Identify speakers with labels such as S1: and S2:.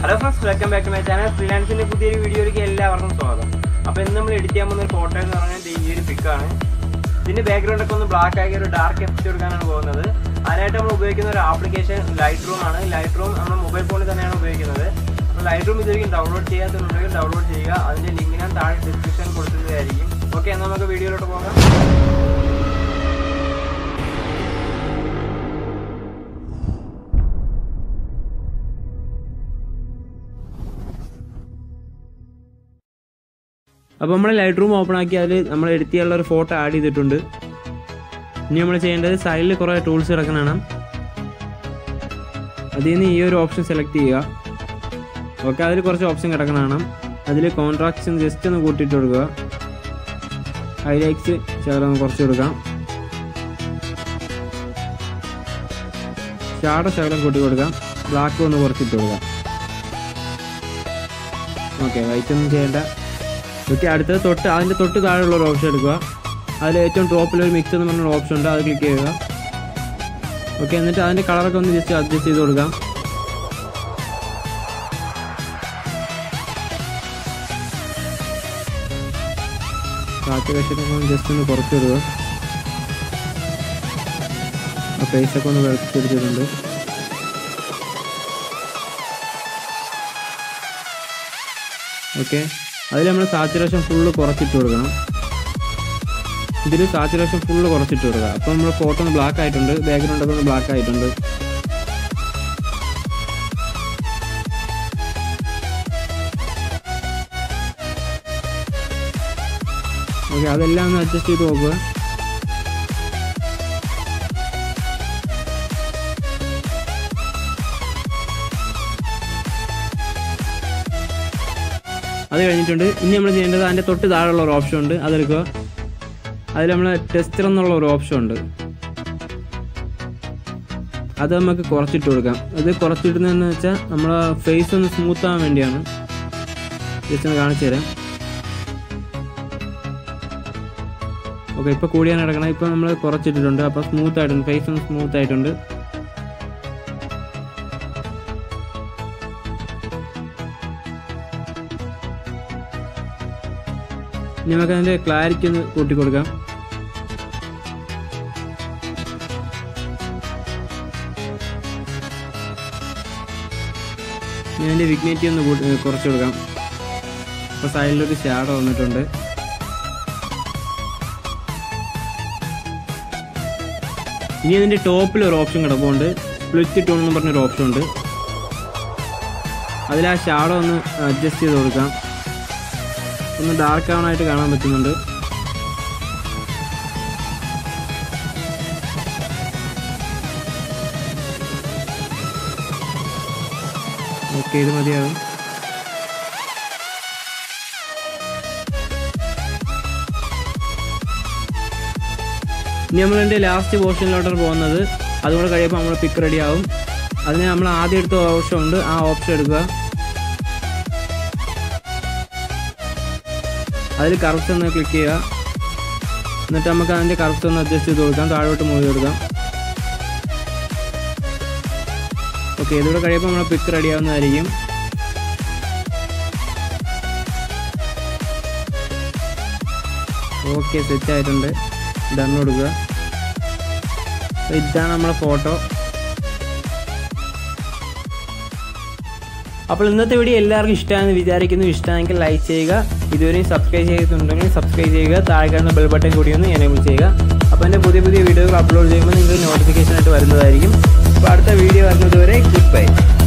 S1: hello friends welcome back to my channel ഫ്രീലാൻസിന്റെ പുതിയൊരു വീഡിയോയിലേക്ക് എല്ലാവർക്കും സ്വാഗതം അപ്പോൾ ഇന്ന് നമ്മൾ എഡിറ്റ് ചെയ്യാൻ പോകുന്ന ഒരു ഫോട്ടോ എന്ന് പറഞ്ഞാൽ ദേ ഈ ഒരു പിക്കാണ് ഇതിന്റെ ബാക്ക്ഗ്രൗണ്ട് ഒക്കെ ഒന്ന് ബ്ലാക്ക് ആക്കി ഒരു ഡാർക്ക് എഫക്റ്റ് കൊടുക്കാനാണ് പോകുന്നത് അതിനായിട്ട് നമ്മൾ ഉപയോഗിക്കുന്ന ഒരു ആപ്ലിക്കേഷൻ ലൈറ്റ് റൂം ആണ് ലൈറ്റ് റൂം നമ്മുടെ മൊബൈൽ ഫോണിൽ തന്നെയാണ് ഉപയോഗിക്കുന്നത് അപ്പോൾ ലൈറ്റ് റൂം ഇതുവരെയും ഡൗൺലോഡ് ചെയ്യാത്തുണ്ടെങ്കിൽ ഡൗൺലോഡ് ചെയ്യുക അതിന്റെ ലിങ്ക് ഞാൻ താഴെ ഡിസ്ക്രിപ്ഷൻ കൊടുത്തിട്ടായിരിക്കും ഓക്കെ എന്നാൽ നമുക്ക് വീഡിയോയിലോട്ട് പോകാം അപ്പോൾ നമ്മൾ ലൈറ്റ് റൂം ഓപ്പൺ ആക്കി അതിൽ നമ്മൾ എഡിറ്റ് ചെയ്യാനുള്ള ഒരു ഫോട്ടോ ആഡ് ചെയ്തിട്ടുണ്ട് ഇനി നമ്മൾ ചെയ്യേണ്ടത് സൈഡിൽ കുറേ ടൂൾസ് കിടക്കുന്നതാണ് അതിൽ നിന്ന് ഈ ഒരു ഓപ്ഷൻ സെലക്ട് ചെയ്യുക ഓക്കെ അതിൽ കുറച്ച് ഓപ്ഷൻ കിടക്കുന്നതാണ് അതിൽ കോൺട്രാക്ഷൻ ജസ്റ്റ് ഒന്ന് കൂട്ടിയിട്ട് കൊടുക്കുക ഹൈലൈറ്റ്സ് ശകലം ഒന്ന് കുറച്ച് കൊടുക്കാം ഷാഡോ ശകലം കൂട്ടി കൊടുക്കാം ബ്ലാക്ക് ഒന്ന് കുറച്ചിട്ട് കൊടുക്കാം ഓക്കെ വൈറ്റ് ഒന്നും ചെയ്യേണ്ട ഓക്കെ അടുത്തത് തൊട്ട് അതിൻ്റെ തൊട്ട് താഴെയുള്ള ഒരു ഓപ്ഷൻ എടുക്കുക അതിൽ ഏറ്റവും ടോപ്പിൽ ഒരു മിക്സ് എന്ന് പറഞ്ഞൊരു ഓപ്ഷൻ ഉണ്ട് അത് ക്ലിക്ക് ചെയ്യുക ഓക്കെ എന്നിട്ട് അതിൻ്റെ കളറൊക്കെ ഒന്ന് ജസ്റ്റ് അഡ്ജസ്റ്റ് ചെയ്ത് കൊടുക്കാം സാച്ചുറേഷനൊക്കെ ഒന്ന് ജസ്റ്റ് ഒന്ന് കുറച്ച് വിടുക ആ ഫേസൊക്കെ ഒന്ന് വെളുത്തെടുത്തിട്ടുണ്ട് ഓക്കെ അതിൽ നമ്മൾ സാച്ചുറേഷൻ ഫുള്ള് കുറച്ചിട്ട് കൊടുക്കണം ഇതിൽ സാച്ചുറേഷൻ ഫുള്ള് കുറച്ചിട്ട് കൊടുക്കുക അപ്പോൾ നമ്മൾ ഫോട്ടോ ഒന്ന് ബ്ലാക്ക് ആയിട്ടുണ്ട് ബാക്ക്ഗ്രൗണ്ട് ഒക്കെ ഒന്ന് ബ്ലാക്ക് ആയിട്ടുണ്ട് ഓക്കെ അതെല്ലാം ഒന്ന് അഡ്ജസ്റ്റ് ചെയ്ത് നോക്കുക അത് കഴിഞ്ഞിട്ടുണ്ട് ഇനി നമ്മൾ ചെയ്യേണ്ടത് അതിൻ്റെ തൊട്ട് താഴെയുള്ള ഒരു ഓപ്ഷൻ ഉണ്ട് അതെടുക്കുക അതിൽ നമ്മൾ ടെസ്റ്റർ എന്നുള്ള ഒരു ഓപ്ഷൻ ഉണ്ട് അത് നമുക്ക് കുറച്ചിട്ട് കൊടുക്കാം അത് കുറച്ചിടുന്നതെന്ന് വെച്ചാൽ നമ്മളെ ഫേസ് ഒന്ന് സ്മൂത്ത് ആവാൻ വേണ്ടിയാണ് ജസ്റ്റ് ഒന്ന് കാണിച്ചു തരാം ഓക്കെ ഇപ്പോൾ കൂടിയാണ് കിടക്കണം ഇപ്പോൾ നമ്മൾ കുറച്ചിട്ടിട്ടുണ്ട് അപ്പോൾ സ്മൂത്ത് ആയിട്ടുണ്ട് ഫേസ് ഒന്ന് സ്മൂത്ത് ആയിട്ടുണ്ട് ഇനി നമുക്ക് അതിൻ്റെ ക്ലാരിറ്റി ഒന്ന് കൂട്ടി കൊടുക്കാം ഇനി അതിൻ്റെ വിഗ്നേറ്റി ഒന്ന് കൂട്ടി കുറച്ച് കൊടുക്കാം അപ്പോൾ സൈഡിലൊരു ഷാഡോ വന്നിട്ടുണ്ട് ഇനി അതിൻ്റെ ടോപ്പിൽ ഒരു ഓപ്ഷൻ കിടപ്പുണ്ട് സ്പ്ലിറ്റ് ടോൺ എന്ന് പറഞ്ഞൊരു ഓപ്ഷൻ ഉണ്ട് അതിൽ ആ ഷാഡോ ഒന്ന് അഡ്ജസ്റ്റ് ചെയ്ത് കൊടുക്കാം ഒന്ന് ഡാർക്ക് ആവാനായിട്ട് കാണാൻ പറ്റുന്നുണ്ട് ഓക്കെ ഇത് മതിയാകും ഇനി നമ്മൾ എൻ്റെ ലാസ്റ്റ് പോർഷനിലോട്ടാണ് പോകുന്നത് അതുകൂടെ കഴിയുമ്പോൾ നമ്മൾ പിക്ക് റെഡി ആവും അതിന് നമ്മൾ ആദ്യം എടുത്ത ഓപ്ഷൻ ഉണ്ട് ആ ഓപ്ഷൻ എടുക്കുക അതിൽ കറക്റ്റ് ഒന്ന് ക്ലിക്ക് ചെയ്യുക എന്നിട്ട് നമുക്ക് അതിൻ്റെ കറക്റ്റ് ഒന്ന് അഡ്ജസ്റ്റ് ചെയ്ത് കൊടുക്കാം താഴോട്ട് മൂവ് കൊടുക്കാം ഓക്കെ ഇതുകൂടെ കഴിയുമ്പോൾ നമ്മൾ പിക്ക് റെഡി ആവുന്നതായിരിക്കും ഓക്കെ സെറ്റ് ആയിട്ടുണ്ട് ഡൺ കൊടുക്കുക അപ്പോൾ ഇതാണ് നമ്മളെ ഫോട്ടോ അപ്പോൾ ഇന്നത്തെ വീഡിയോ എല്ലാവർക്കും ഇഷ്ടമാണെന്ന് വിചാരിക്കുന്നു ഇഷ്ടമാണെങ്കിൽ ലൈക്ക് ചെയ്യുക ഇതുവരെയും സബ്സ്ക്രൈബ് ചെയ്തിട്ടുണ്ടെങ്കിൽ സബ്സ്ക്രൈബ് ചെയ്യുക താഴെ കാണുന്ന ബെൽ ബട്ടൺ കൂടി ഒന്ന് എനേബിൾ ചെയ്യുക അപ്പോൾ എൻ്റെ പുതിയ പുതിയ വീഡിയോകൾ അപ്ലോഡ് ചെയ്യുമ്പോൾ നിങ്ങൾക്ക് നോട്ടിഫിക്കേഷൻ ആയിട്ട് വരുന്നതായിരിക്കും അപ്പോൾ അടുത്ത വീഡിയോ വരുന്നതുവരെ ഗുഡ് ബൈ